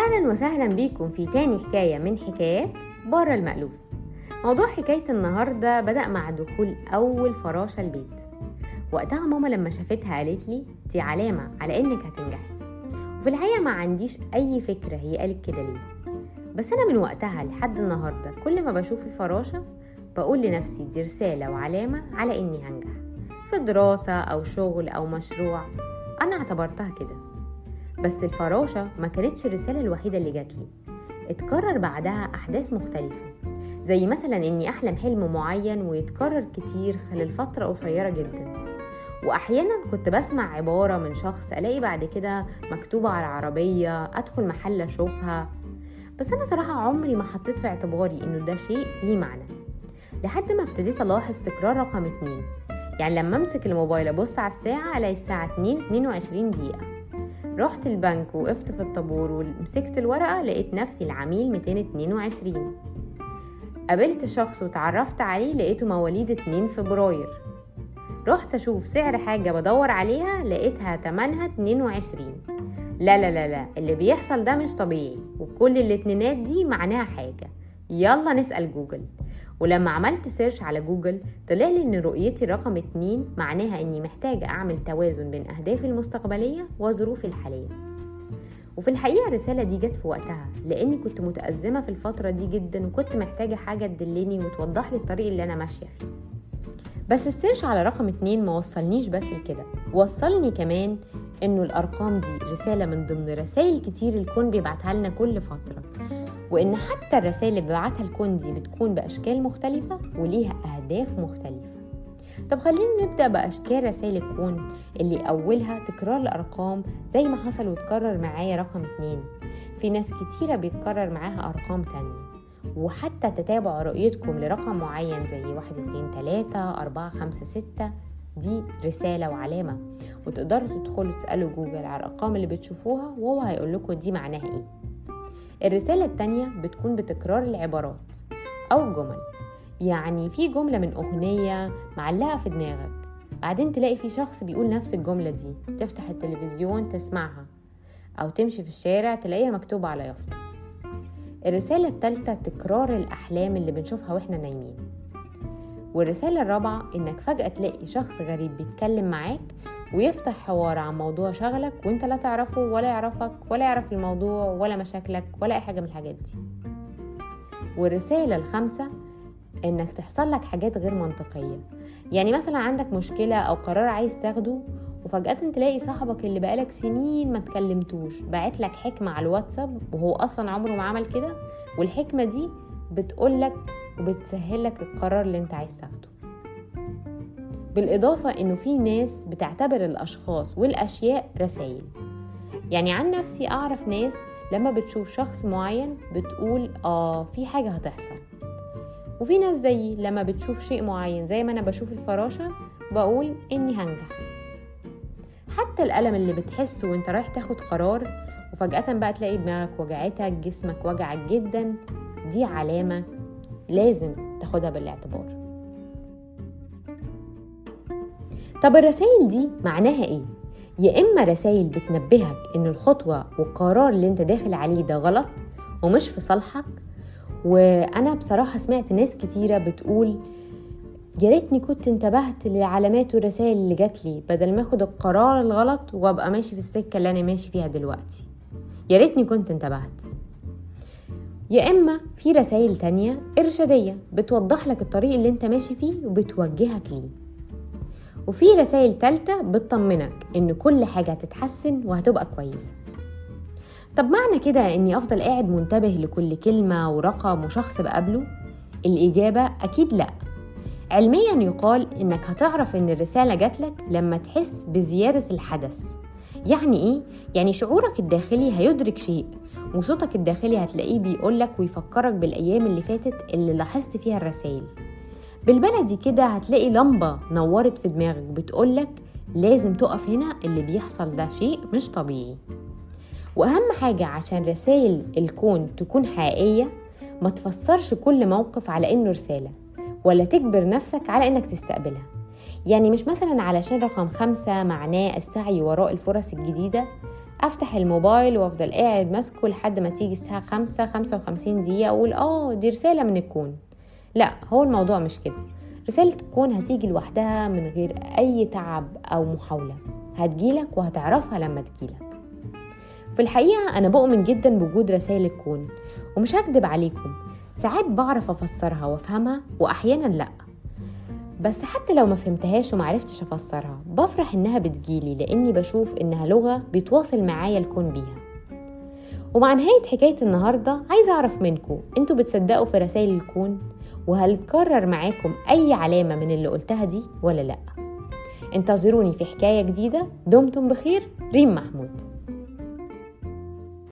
أهلا وسهلا بيكم في تاني حكاية من حكايات بره المألوف موضوع حكاية النهاردة بدأ مع دخول أول فراشة البيت وقتها ماما لما شافتها قالت لي دي علامة على إنك هتنجحي وفي الحقيقة ما عنديش أي فكرة هي قالت كده ليه بس أنا من وقتها لحد النهاردة كل ما بشوف الفراشة بقول لنفسي دي رسالة وعلامة على إني هنجح في دراسة أو شغل أو مشروع أنا اعتبرتها كده بس الفراشة ما كانتش الرسالة الوحيدة اللي جاتلي اتكرر بعدها أحداث مختلفة زي مثلا إني أحلم حلم معين ويتكرر كتير خلال فترة قصيرة جدا وأحيانا كنت بسمع عبارة من شخص ألاقي بعد كده مكتوبة على عربية أدخل محل أشوفها بس أنا صراحة عمري ما حطيت في اعتباري إنه ده شيء ليه معنى لحد ما ابتديت ألاحظ تكرار رقم اتنين يعني لما أمسك الموبايل أبص على الساعة ألاقي الساعة 2 22 دقيقة رحت البنك وقفت في الطابور ومسكت الورقة لقيت نفسي العميل 222 قابلت شخص وتعرفت عليه لقيته مواليد 2 فبراير رحت اشوف سعر حاجة بدور عليها لقيتها تمنها 22 لا لا لا لا اللي بيحصل ده مش طبيعي وكل الاتنينات دي معناها حاجة يلا نسأل جوجل ولما عملت سيرش على جوجل طلع لي ان رؤيتي رقم اتنين معناها اني محتاجة اعمل توازن بين اهدافي المستقبلية وظروفي الحالية وفي الحقيقة الرسالة دي جت في وقتها لاني كنت متأزمة في الفترة دي جدا وكنت محتاجة حاجة تدلني وتوضح لي الطريق اللي انا ماشية فيه بس السيرش على رقم اتنين ما وصلنيش بس لكده وصلني كمان انه الارقام دي رسالة من ضمن رسائل كتير الكون بيبعتها لنا كل فترة وان حتى الرسائل اللي بيبعتها الكون دي بتكون باشكال مختلفة وليها اهداف مختلفة طب خلينا نبدأ بأشكال رسائل الكون اللي أولها تكرار الأرقام زي ما حصل وتكرر معايا رقم اتنين في ناس كتيرة بيتكرر معاها أرقام تانية وحتى تتابع رؤيتكم لرقم معين زي واحد اتنين تلاتة أربعة خمسة ستة دي رسالة وعلامة وتقدروا تدخلوا تسألوا جوجل على الأرقام اللي بتشوفوها وهو هيقول لكم دي معناها ايه الرسالة التانية بتكون بتكرار العبارات أو الجمل يعني في جملة من أغنية معلقة في دماغك بعدين تلاقي في شخص بيقول نفس الجملة دي تفتح التلفزيون تسمعها أو تمشي في الشارع تلاقيها مكتوبة على يافطة الرسالة التالتة تكرار الأحلام اللي بنشوفها وإحنا نايمين والرسالة الرابعة إنك فجأة تلاقي شخص غريب بيتكلم معاك ويفتح حوار عن موضوع شغلك وانت لا تعرفه ولا يعرفك ولا يعرف الموضوع ولا مشاكلك ولا أي حاجة من الحاجات دي والرسالة الخامسة إنك تحصل لك حاجات غير منطقية يعني مثلا عندك مشكلة أو قرار عايز تاخده وفجأة تلاقي صاحبك اللي بقالك سنين ما تكلمتوش باعت لك حكمة على الواتساب وهو أصلا عمره ما عمل كده والحكمة دي بتقولك وبتسهلك القرار اللي انت عايز تاخده بالإضافة إنه في ناس بتعتبر الأشخاص والأشياء رسائل يعني عن نفسي أعرف ناس لما بتشوف شخص معين بتقول آه في حاجة هتحصل وفي ناس زيي لما بتشوف شيء معين زي ما أنا بشوف الفراشة بقول إني هنجح حتى الألم اللي بتحسه وانت رايح تاخد قرار وفجأة بقى تلاقي دماغك وجعتك جسمك وجعك جدا دي علامة لازم تاخدها بالاعتبار طب الرسائل دي معناها ايه؟ يا اما رسائل بتنبهك ان الخطوة والقرار اللي انت داخل عليه ده غلط ومش في صالحك وانا بصراحة سمعت ناس كتيرة بتقول يا ريتني كنت انتبهت للعلامات والرسائل اللي جات لي بدل ما اخد القرار الغلط وابقى ماشي في السكة اللي انا ماشي فيها دلوقتي يا ريتني كنت انتبهت يا اما في رسائل تانية ارشادية بتوضح لك الطريق اللي انت ماشي فيه وبتوجهك ليه وفي رسائل تالتة بتطمنك ان كل حاجة هتتحسن وهتبقى كويسة طب معنى كده اني افضل قاعد منتبه لكل كلمة ورقم وشخص بقابله الاجابة اكيد لا علميا يقال انك هتعرف ان الرسالة جاتلك لما تحس بزيادة الحدث يعني ايه؟ يعني شعورك الداخلي هيدرك شيء وصوتك الداخلي هتلاقيه بيقولك ويفكرك بالأيام اللي فاتت اللي لاحظت فيها الرسائل بالبلدي كده هتلاقي لمبة نورت في دماغك بتقولك لازم تقف هنا اللي بيحصل ده شيء مش طبيعي وأهم حاجة عشان رسائل الكون تكون حقيقية ما تفسرش كل موقف على إنه رسالة ولا تجبر نفسك على إنك تستقبلها يعني مش مثلا علشان رقم خمسة معناه السعي وراء الفرص الجديدة افتح الموبايل وافضل قاعد ماسكه لحد ما تيجي الساعة خمسة خمسة وخمسين دقيقة اقول اه دي رسالة من الكون لا هو الموضوع مش كده رسالة الكون هتيجي لوحدها من غير اي تعب او محاولة هتجيلك وهتعرفها لما تجيلك في الحقيقة أنا بؤمن جدا بوجود رسائل الكون ومش هكدب عليكم ساعات بعرف أفسرها وأفهمها وأحيانا لأ بس حتى لو ما فهمتهاش ومعرفتش أفسرها بفرح إنها بتجيلي لأني بشوف إنها لغة بيتواصل معايا الكون بيها ومع نهاية حكاية النهاردة عايزة أعرف منكم أنتوا بتصدقوا في رسائل الكون وهل تكرر معاكم أي علامة من اللي قلتها دي ولا لأ انتظروني في حكاية جديدة دمتم بخير ريم محمود